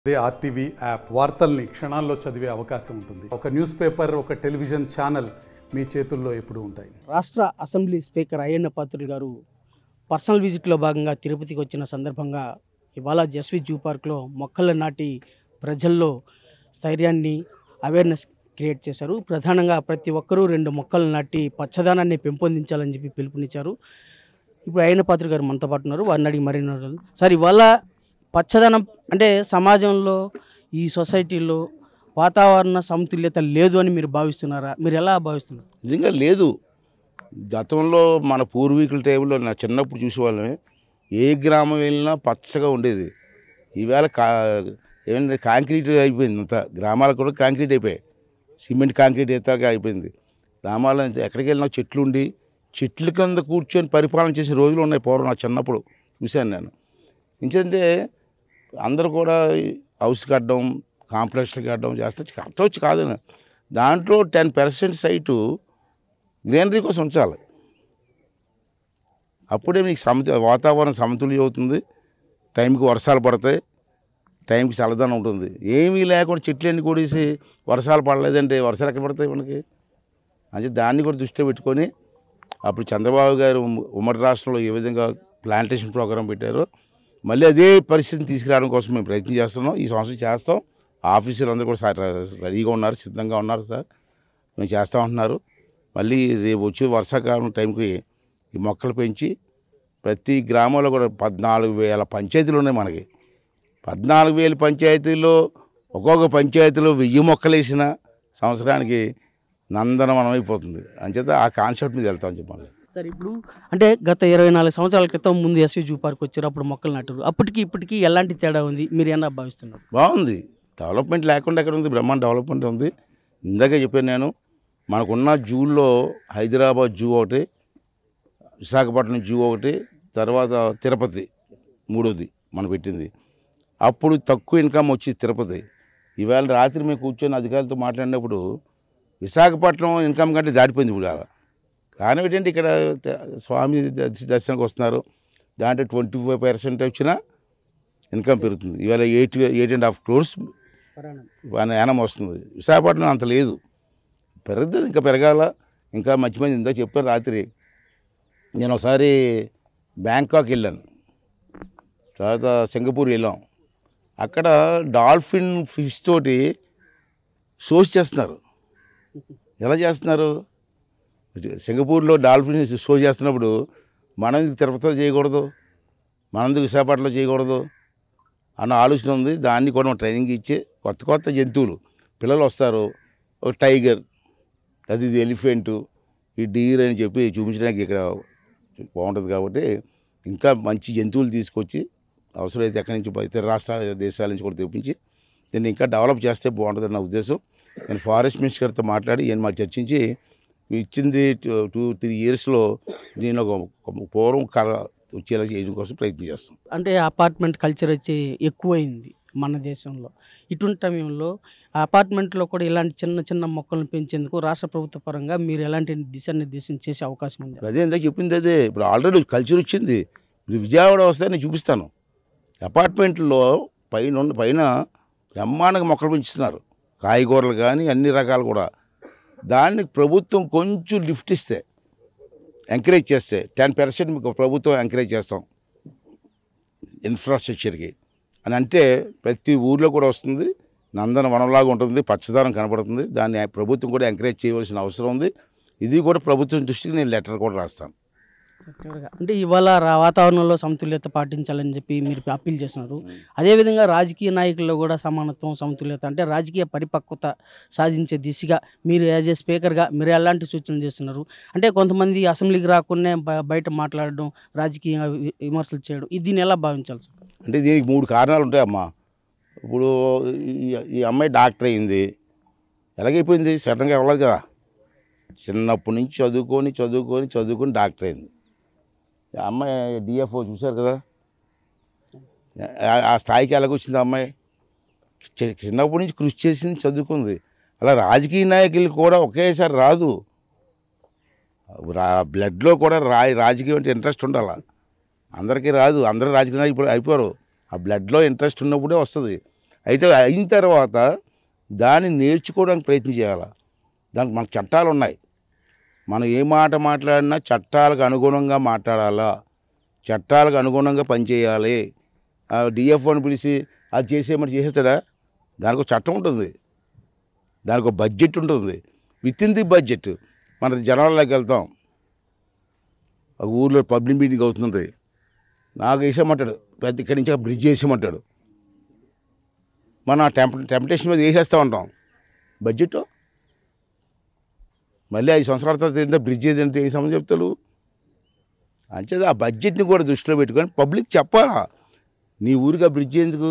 అదే RTV app వార్తల్ని క్షణాల్లో చదివే అవకాశం ఉంటుంది ఒక న్యూస్ పేపర్ ఒక టెలివిజన్ ఛానల్ మీ చేతుల్లో ఎప్పుడూ ఉంటాయి రాష్ట్ర అసెంబ్లీ స్పీకర్ అయ్యన్న పాత్రుడు గారు పర్సనల్ విజిట్లో భాగంగా తిరుపతికి వచ్చిన సందర్భంగా ఇవాళ జస్వి జూ పార్క్లో మొక్కలు నాటి ప్రజల్లో స్థైర్యాన్ని అవేర్నెస్ క్రియేట్ చేశారు ప్రధానంగా ప్రతి ఒక్కరూ రెండు మొక్కలు నాటి పచ్చదనాన్ని పెంపొందించాలని చెప్పి పిలుపునిచ్చారు ఇప్పుడు అయ్యన్న పాత్ర గారు మనతో పాటు ఉన్నారు వారిని అడిగి మరిన్ని అడగాలి. సార్ ఇవాళ పచ్చదనం అంటే సమాజంలో ఈ సొసైటీలో వాతావరణ సమతుల్యత లేదు అని మీరు భావిస్తున్నారా మీరు ఎలా భావిస్తున్నారు నిజంగా లేదు గతంలో మన పూర్వీకుల టైంలో నా చిన్నప్పుడు చూసేవాళ్ళమే ఏ గ్రామం వెళ్ళినా పచ్చగా ఉండేది ఈవేళ కా ఏమంటే కాంక్రీట్ అయిపోయింది అంతా గ్రామాలకు కూడా కాంక్రీట్ అయిపోయాయి సిమెంట్ కాంక్రీట్ ఎత్తాక అయిపోయింది గ్రామాల్లో అంతే ఎక్కడికి వెళ్ళినా చెట్లు ఉండి చెట్ల కింద కూర్చొని పరిపాలన చేసే రోజులు ఉన్నాయి పూర్వం నా చిన్నప్పుడు చూశాను నేను ఇంకంటే అందరూ కూడా హౌస్ కట్టడం కాంప్లెక్స్లు కట్టడం చేస్తే కట్టవచ్చు కాదు దాంట్లో టెన్ పర్సెంట్ సైటు గ్రీనరీ కోసం ఉంచాలి అప్పుడే మీకు సమతు వాతావరణం సమతుల్యం అవుతుంది టైంకి వర్షాలు పడతాయి టైంకి చల్లదనం ఉంటుంది ఏమీ లేకుండా చెట్లన్నీ కూడేసి వర్షాలు పడలేదంటే వర్షాలు ఎక్కడ పడతాయి మనకి అంటే దాన్ని కూడా దృష్టిలో పెట్టుకొని అప్పుడు చంద్రబాబు గారు ఉమ్- ఉమ్మడి రాష్ట్రంలో ఏ విధంగా ప్లాంటేషన్ ప్రోగ్రాం పెట్టారో మళ్ళీ అదే పరిస్థితిని తీసుకురావడం కోసం మేము ప్రయత్నం చేస్తున్నాం ఈ సంవత్సరం చేస్తాం ఆఫీసులు అందరూ కూడా సార్ రెడీగా ఉన్నారు సిద్ధంగా ఉన్నారు సార్ మేము చేస్తూ ఉంటున్నారు మళ్ళీ రేపు వచ్చే వర్షాకాలం టైంకి ఈ మొక్కలు పెంచి ప్రతి గ్రామంలో కూడా పద్నాలుగు వేల పంచాయతీలు ఉన్నాయి మనకి పద్నాలుగు వేల పంచాయతీల్లో ఒక్కొక్క పంచాయతీలో వెయ్యి మొక్కలు వేసిన సంవత్సరానికి నందనవనం అయిపోతుంది అంచేత ఆ కాన్సెప్ట్ మీద వెళ్తామని చెప్పాలి సార్ ఇప్పుడు అంటే గత ఇరవై నాలుగు సంవత్సరాల క్రితం ముందు ఎస్వి జూ పార్క్ వచ్చారు అప్పుడు మొక్కలు నాటారు అప్పటికి ఇప్పటికి ఎలాంటి తేడా ఉంది మీరు ఏమన్నా భావిస్తున్నారు బాగుంది డెవలప్మెంట్ లేకుండా ఎక్కడ ఉంది బ్రహ్మాండ డెవలప్మెంట్ ఉంది ఇందాకే చెప్పాను నేను మనకున్న జూల్లో హైదరాబాద్ జూ ఒకటి విశాఖపట్నం జూ ఒకటి తర్వాత తిరుపతి మూడోది మనం పెట్టింది అప్పుడు తక్కువ ఇన్కమ్ వచ్చి తిరుపతి ఈవేళ రాత్రి మేము కూర్చొని అధికారులతో మాట్లాడినప్పుడు విశాఖపట్నం ఇన్కమ్ కంటే దాటిపోయింది ఇప్పుడు అలా కారణం ఏంటంటే ఇక్కడ త- స్వామి దర్శ- దర్శనానికి వస్తున్నారు దాంట్లో ట్వంటీ ఫైవ్ పర్సెంట్ వచ్చినా ఇన్కమ్ పెరుగుతుంది ఇవాళ eight eight and half crores యానం వస్తుంది విశాఖపట్నం అంత లేదు పెరుగుతుంది ఇంకా పెరగాల ఇంకా మంచి మంది ఇందా చెప్పారు రాత్రి నేను ఒకసారి బ్యాంకాక్ వెళ్ళాను తర్వాత సింగపూర్ వెళ్ళాం అక్కడ డాల్ఫిన్ ఫిష్ తోటి షోస్ చేస్తున్నారు ఎలా చేస్తున్నారు సింగపూర్లో డాల్ఫిన్ షో చేస్తున్నప్పుడు మనం ఎందుకు తిరుపతిలో చేయకూడదు మనం ఎందుకు విశాఖపట్నంలో చేయకూడదు అన్న ఆలోచన ఉంది దాన్ని కూడా మనం ట్రైనింగ్ ఇచ్చి కొత్త కొత్త జంతువులు పిల్లలు వస్తారు ఒక టైగర్ అది ఇది ఎలిఫెంటు ఈ డీర్ అని చెప్పి చూపించడానికి ఇక్కడ బాగుంటుంది కాబట్టి ఇంకా మంచి జంతువులు తీసుకొచ్చి అవసరమైతే ఎక్కడి నుంచి ఇతర రాష్ట్ర దేశాల నుంచి కూడా తెప్పించి దీన్ని ఇంకా డెవలప్ చేస్తే బాగుంటుంది నా ఉద్దేశం నేను ఫారెస్ట్ మినిస్టర్ గారితో మాట్లాడి ఈయన మాకు చర్చించి ఇచ్చింది టూ- టూ త్రీ ఇయర్స్లో దీని ఒక ఒక పూర్వం కళ వచ్చేలా చేయడం కోసం ప్రయత్నం చేస్తాం అంటే అపార్ట్మెంట్ కల్చర్ వచ్చి ఎక్కువైంది మన దేశంలో ఇటువంటి సమయంలో ఆ అపార్ట్మెంట్లో కూడా ఇలాంటి చిన్న చిన్న మొక్కలను పెంచేందుకు రాష్ట్ర ప్రభుత్వ పరంగా మీరు ఎలాంటి దిశానిర్దేశం చేసే అవకాశం ఉంది అదే ఇందాక చెప్పింది అదే ఇప్పుడు ఆల్రెడీ కల్చర్ వచ్చింది ఇప్పుడు విజయవాడ వస్తే నేను చూపిస్తాను అపార్ట్మెంట్లో పైన ఉన్న- పైన బ్రహ్మాండంగా మొక్కలు పెంచుతున్నారు కాయగూరలు కానీ అన్ని రకాలు కూడా దాన్ని ప్రభుత్వం కొంచెం లిఫ్ట్ ఇస్తే ఎంకరేజ్ చేస్తే టెన్ పర్సెంట్ మీకు ప్రభుత్వం ఎంకరేజ్ చేస్తాం ఇన్ఫ్రాస్ట్రక్చర్కి అని అంటే ప్రతి ఊర్లో కూడా వస్తుంది నందన వనంలాగా ఉంటుంది పచ్చదనం కనబడుతుంది దాన్ని ప్రభుత్వం కూడా ఎంకరేజ్ చేయవలసిన అవసరం ఉంది ఇది కూడా ప్రభుత్వం దృష్టికి నేను లెటర్ కూడా రాస్తాను చివరగా అంటే ఇవాళ రా- వాతావరణంలో సమతుల్యత పాటించాలని చెప్పి మీరు అప్పీల్ చేస్తున్నారు అదేవిధంగా రాజకీయ నాయకుల్లో కూడా సమానత్వం సమతుల్యత అంటే రాజకీయ పరిపక్వత సాధించే దిశగా మీరు యాజ్ ఏ స్పీకర్గా మీరు ఎలాంటి సూచనలు చేస్తున్నారు అంటే కొంతమంది అసెంబ్లీకి రాకుండా బ- బయట మాట్లాడడం రాజకీయ వి- విమర్శలు చేయడం ఇది దీన్ని ఎలా భావించాలి సార్ అంటే దీనికి మూడు కారణాలు ఉంటాయి అమ్మా ఇప్పుడు ఈ- ఈ అమ్మాయి డాక్టర్ అయింది ఎలాగైపోయింది సడన్గా అవ్వలేదు కదా చిన్నప్పటి నుంచి చదువుకొని చదువుకొని చదువుకొని డాక్టర్ అయింది ఆ అమ్మాయి డిఎఫ్ఓ చూశారు కదా ఆ- ఆ స్థాయికి ఎలాగొచ్చింది ఆ అమ్మాయి చి- చిన్నప్పటి నుంచి కృషి చేసింది చదువుకుంది అలా రాజకీయ నాయకులు కూడా ఒకేసారి రాదు రా బ్లడ్లో కూడా రా రాజకీయం అంటే ఇంట్రెస్ట్ ఉండాలి అందరికీ రాదు అందరూ రాజకీయ నాయకులు అయిపోయారు ఆ బ్లడ్లో ఇంట్రెస్ట్ ఉన్నప్పుడే వస్తుంది అయితే అయిన తర్వాత దాన్ని నేర్చుకోవడానికి ప్రయత్నం చేయాలి దానికి మనకు చట్టాలు ఉన్నాయి మనం ఏ మాట మాట్లాడినా చట్టాలకు అనుగుణంగా మాట్లాడాలా చట్టాలకు అనుగుణంగా పనిచేయాలి డిఎఫ్ఓని పిలిచి అది చేసేయమని చేసేస్తాడా దానికి ఒక చట్టం ఉంటుంది దానికి ఒక బడ్జెట్ ఉంటుంది విత్ ఇన్ ది బడ్జెట్ మన జనాల్లోకి వెళ్తాం ఒక ఊర్లో పబ్లిక్ మీటింగ్ అవుతుంది నాకు వేసేయమంటాడు పెద్ద ఇక్కడి నుంచి బ్రిడ్జ్ వేసేయమంటాడు మనం ఆ టెంప్ టెంప్టేషన్ మీద వేసేస్తూ ఉంటాం బడ్జెట్ మళ్ళీ ఐదు సంవత్సరాల తర్వాత ఏంటో బ్రిడ్జ్ ఏదంటే ఏ సమయం చెప్తారు అంచేది ఆ బడ్జెట్ని కూడా దృష్టిలో పెట్టుకొని పబ్లిక్ చెప్పాలా నీ ఊరికి ఆ బ్రిడ్జ్ ఎందుకు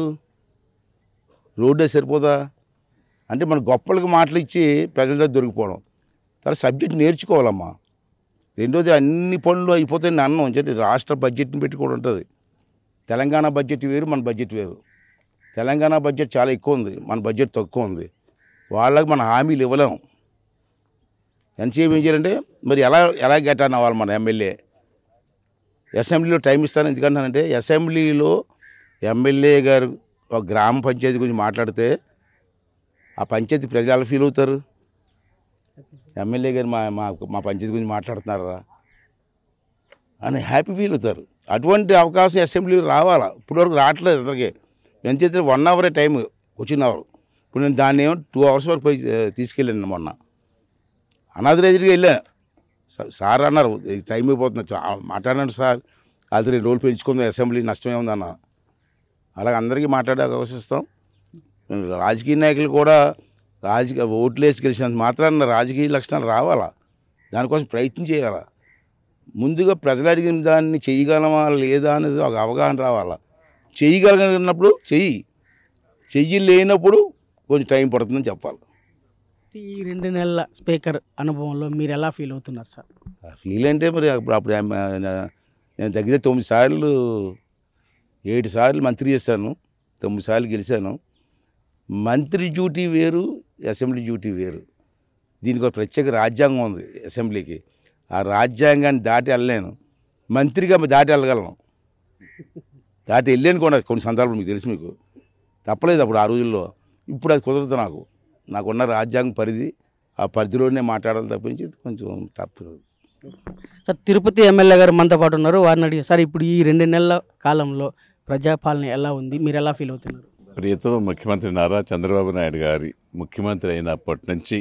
రోడ్డే సరిపోదా అంటే మన గొప్పలకి మాటలు ఇచ్చి ప్రజల దగ్గర దొరికిపోవడం తర్వాత సబ్జెక్ట్ నేర్చుకోవాలమ్మా రెండోది అన్ని పనులు అయిపోతాయని అన్నం అంటే రాష్ట్ర బడ్జెట్ని పెట్టుకోవడం ఉంటుంది తెలంగాణ బడ్జెట్ వేరు మన బడ్జెట్ వేరు తెలంగాణ బడ్జెట్ చాలా ఎక్కువ ఉంది మన బడ్జెట్ తక్కువ ఉంది వాళ్ళకి మన హామీలు ఇవ్వలేం ఎంతసేపు ఏం చేయాలంటే మరి ఎలా ఎలా గెటాన్ అవ్వాలి మన ఎమ్మెల్యే అసెంబ్లీలో టైం ఇస్తాను ఎందుకంటానంటే అసెంబ్లీలో ఎమ్మెల్యే గారు ఒక గ్రామ పంచాయతీ గురించి మాట్లాడితే ఆ పంచాయతీ ప్రజలు ఎలా ఫీల్ అవుతారు ఎమ్మెల్యే గారు మా మా మా పంచాయతీ గురించి మాట్లాడుతున్నారా అని హ్యాపీ ఫీల్ అవుతారు అటువంటి అవకాశం అసెంబ్లీలో రావాలా ఇప్పటివరకు రావట్లేదు అతనికి ఎంత చేస్తే వన్ అవరే టైం వచ్చిన అవర్ ఇప్పుడు నేను దాన్ని ఏమో టూ అవర్స్ వరకు పోయి ఆ, తీసుకెళ్ళాను మొన్న అనాథరైజ్డ్గా వెళ్ళాను సా- సార్ అన్నారు "ఈ టైం అయిపోతుంది చా- మాట్లాడండి సార్ అది రెండు రోజులు పెంచుకుందాం అసెంబ్లీ నష్టమే ఉందన్న అలాగ అందరికీ మాట్లాడే అవకాశం ఇస్తాం రాజకీయ నాయకులు కూడా రాజకీయ ఓట్లు వేసి గెలిచినంత మాత్రాన రాజకీయ లక్షణాలు రావాలా దానికోసం ప్రయత్నం చేయాలా ముందుగా ప్రజలు అడిగిన దాన్ని చేయగలమా లేదా అనేది ఒక అవగాహన రావాలా చేయగలిగినప్పుడు చెయ్యి చెయ్యి లేనప్పుడు కొంచెం టైం పడుతుందని చెప్పాలి ఈ రెండు నెలల స్పీకర్ అనుభవంలో మీరు ఎలా ఫీల్ అవుతున్నారు సార్ ఆ ఫీల్ అంటే మరి అప్పుడు అప్పుడు ఏం- నేను తగ్గితే తొమ్మిది సార్లు ఏడు సార్లు మంత్రి చేశాను తొమ్మిది సార్లు గెలిచాను మంత్రి డ్యూటీ వేరు అసెంబ్లీ డ్యూటీ వేరు దీనికి ఒక ప్రత్యేక రాజ్యాంగం ఉంది అసెంబ్లీకి ఆ రాజ్యాంగాన్ని దాటి వెళ్ళలేను మంత్రిగా దాటి వెళ్ళగలను దాటి వెళ్ళాను కూడా కొన్ని సందర్భాలు మీకు తెలుసు మీకు తప్పలేదు అప్పుడు ఆ రోజుల్లో ఇప్పుడు అది కుదరదు నాకు నాకున్న రాజ్యాంగ పరిధి ఆ పరిధిలోనే మాట్లాడాలి తప్పించి కొంచెం తప్పదు సార్ తిరుపతి ఎమ్మెల్యే గారు మనతో పాటు ఉన్నారు వారిని అడిగి సార్ ఇప్పుడు ఈ రెండు నెలల కాలంలో ప్రజాపాలన ఎలా ఉంది మీరు ఎలా ఫీల్ అవుతున్నారు ప్రియతమ ముఖ్యమంత్రి నారా చంద్రబాబు నాయుడు గారి ముఖ్యమంత్రి అయినప్పటి నుంచి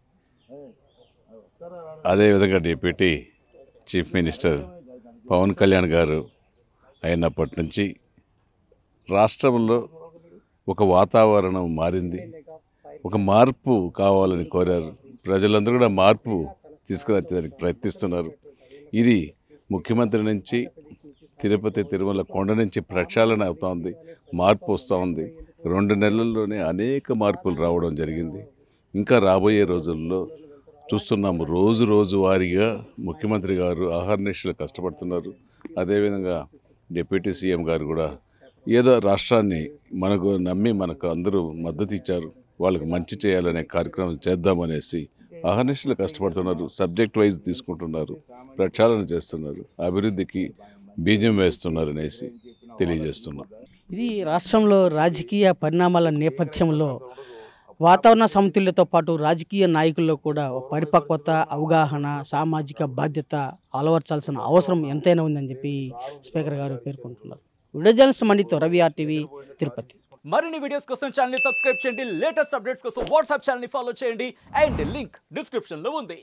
అదేవిధంగా deputy chief minister Pawan Kalyan గారు అయినప్పటి నుంచి రాష్ట్రంలో ఒక వాతావరణం మారింది ఒక మార్పు కావాలని కోరారు ప్రజలందరూ కూడా మార్పు తీసుకురావడానికి ప్రయత్నిస్తున్నారు ఇది ముఖ్యమంత్రి నుంచి తిరుపతి తిరుమల కొండ నుంచి ప్రక్షాళన అవుతా ఉంది మార్పు వస్తూ ఉంది రెండు నెలల్లోనే అనేక మార్పులు రావడం జరిగింది ఇంకా రాబోయే రోజుల్లో చూస్తున్నాము రోజు రోజు వారీగా ముఖ్యమంత్రి గారు ఆహర్నిశలు కష్టపడుతున్నారు అదేవిధంగా డిప్యూటీ సీఎం గారు కూడా ఏదో రాష్ట్రాన్ని మనకు నమ్మి మనకు అందరూ మద్దతు ఇచ్చారు వాళ్ళకి మంచి చేయాలనే కార్యక్రమం చేద్దామనేసి అహర్నిశలు కష్టపడుతున్నారు సబ్జెక్ట్ వైజ్ తీసుకుంటున్నారు ప్రక్షాళన చేస్తున్నారు అభివృద్ధికి బీజం వేస్తున్నారు అనేసి తెలియజేస్తున్నారు ఇది రాష్ట్రంలో రాజకీయ పరిణామాల నేపథ్యంలో వాతావరణ సమతుల్యతో పాటు రాజకీయ నాయకుల్లో కూడా ఒక పరిపక్వత అవగాహన సామాజిక బాధ్యత అలవర్చాల్సిన అవసరం ఎంతైనా ఉందని చెప్పి స్పీకర్ గారు పేర్కొంటున్నారు వీడియో జర్నలిస్ట్ మండితో రవి ఆర్టీవీ తిరుపతి మరిన్ని వీడియోస్ కోసం ఛానల్ సబ్స్క్రైబ్ చేయండి లేటెస్ట్ అప్డేట్స్ కోసం వాట్సాప్ ఛానల్ ఫాలో చేయండి అండ్ లింక్ డిస్క్రిప్షన్ లో ఉంది